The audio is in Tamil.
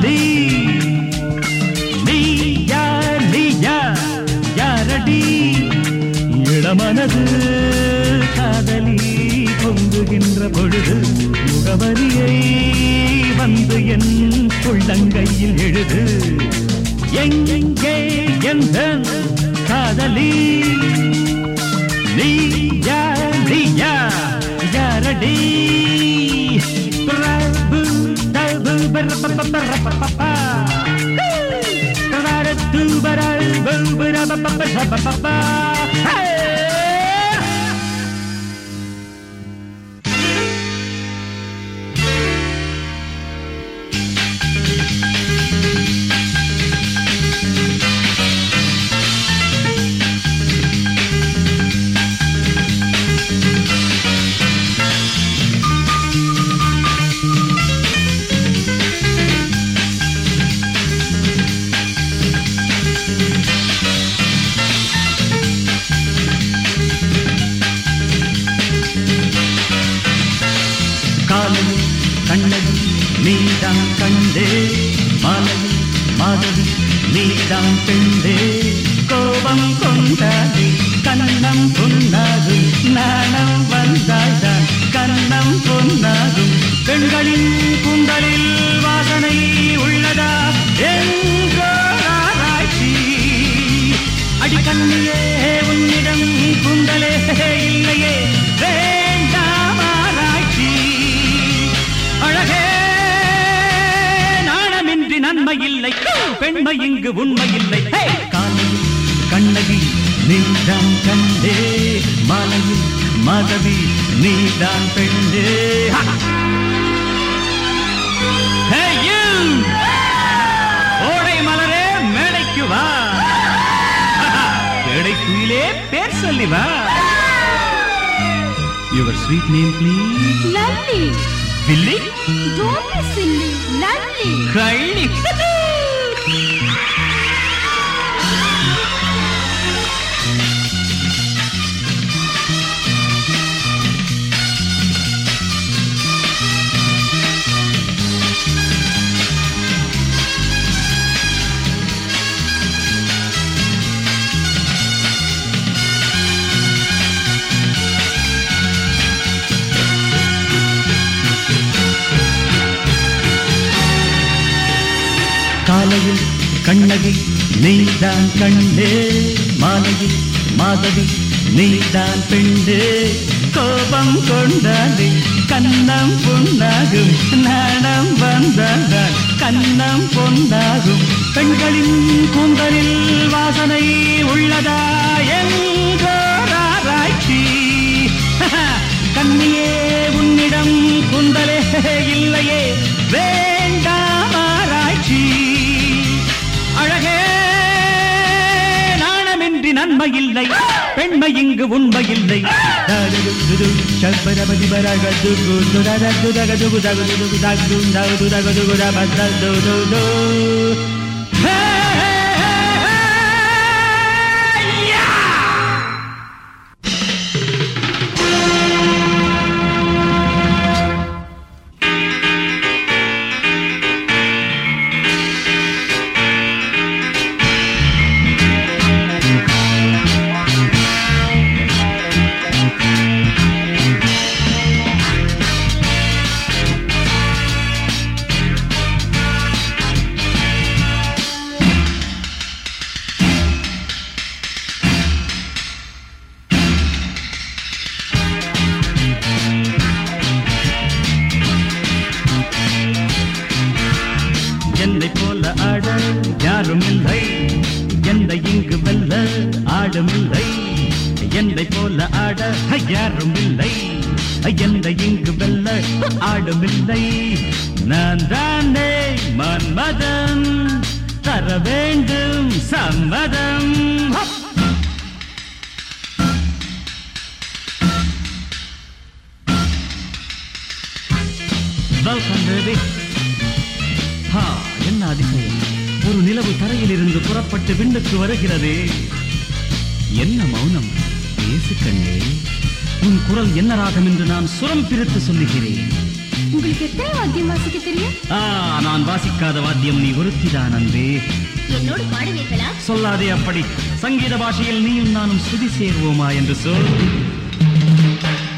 காதலி நீ யார் நீ யார் யாரடி இளமனது காதலி பொங்குகின்ற பொழுது முகவரியை வந்து என் உள்ளங்கையில் எழுது எங்கே எந்த காதலி நீ யார் நீ யார் யாரடி பிரபு தபு பரபபபரபபபா. தரது பரல் பரபபபரபபபா. ஹே! காலையில் கண்ணகி நீதான் கண்டே மாலையில் மாதவி நீதான் பெண்டே கோபம் கொண்டாடி கண்ணம் பொன்னாகும் நாணம் வந்தாய்தான் கண்ணம் பொன்னாகும் பெண்களின் குண்டலில் வாசனை உள்ளதா எங்கோ ஆராய்ச்சி அடிக்கண்ணியே உன்னிடம் குண்டலே இல்லையே வேண்டாம் ஆராய்ச்சி அழகே நாணமின்றி நன்மை இல்லை பெண்மை இங்கு உண்மை இல்லை காலையில் கண்ணகி நீதான் கண்டே மாலையில் மாதவி நீதான் பெண்டே Ha! Hey, you! கோடை மலரே மேடைக்கு வா கேடை குயிலே பேர் சொல்லி வா your sweet name please Lovely. Willy Don't be silly. Lovely. கள்ளி காலையில் கண்ணகி நீதான் கண்டே மாலையில் மாதவி நீதான் பெண்டே கோபம் கொண்டாடி கண்ணம் பொன்னாகும் நாணம் வந்தாதான் கண்ணம் பொன்னாகும் பெண்களின் கூந்தலில் வாசனை உள்ளதா எங்கோராராய்ச்சி கண்ணியே உன்னிடம் குந்தலே இல்லையே வேண்டாம் ஆராய்ச்சி அழகே நாணமின்றி நன்மை இல்லை பெண்மை இங்கு உண்மை இல்லை என்னை போல ஆட யாரும் இல்லை என்னை இங்கு வெல்ல ஆடும் இல்லை என்னை போல ஆட யாரும் இல்லை என்னை இங்கு வெல்ல ஆடும் இல்லை நான் தானே மன்மதன் தர வேண்டும் சம்மதம் ஹப்! Welcome, baby. ஹா, என்ன அதிசயம் ஒரு நிலவு தரையில் இருந்து புறப்பட்டு விண்ணுக்கு வருகிறதே என்ன மௌனம் பேசு கண்ணே உன் குரல் என்ன ராகம் என்று நான் சுரம் பிரித்து சொல்லுகிறேன் உங்களுக்கு எத்தனை வாத்தியம் வாசிக்க தெரியும் ஆ நான் வாசிக்காத வாத்தியம் நீ ஒருத்திதான் அன்பே என்னோடு பாடுவீர்களா சொல்லாதே அப்படி சங்கீத பாஷையில் நீயும் நானும் சுதி சேர்வோமா என்று சொல்